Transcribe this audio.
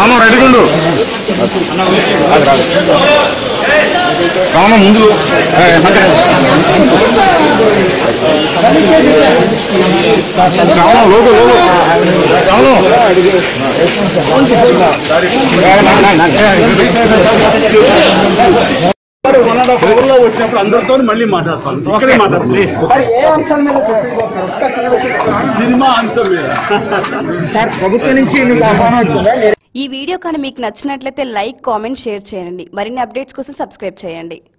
శ్రావణం రెడీగా ఉండు శ్రావణం ముందు ఏ, అంటే శ్రావణం లోగో లోగో శ్రావణం ఏ, నా, నా, నా, ఏ, వన్ అండ్ హాఫ్ అవర్ లో వచ్చినప్పుడు అందరితో మళ్ళీ మాట్లాడతాను ఇక్కడే మాట్లాడతాను సినిమా అంశం మీద ఈ వీడియో కానీ మీకు నచ్చినట్లయితే లైక్ కామెంట్ షేర్ చేయండి మరిన్ని అప్డేట్స్ కోసం సబ్స్క్రైబ్ చేయండి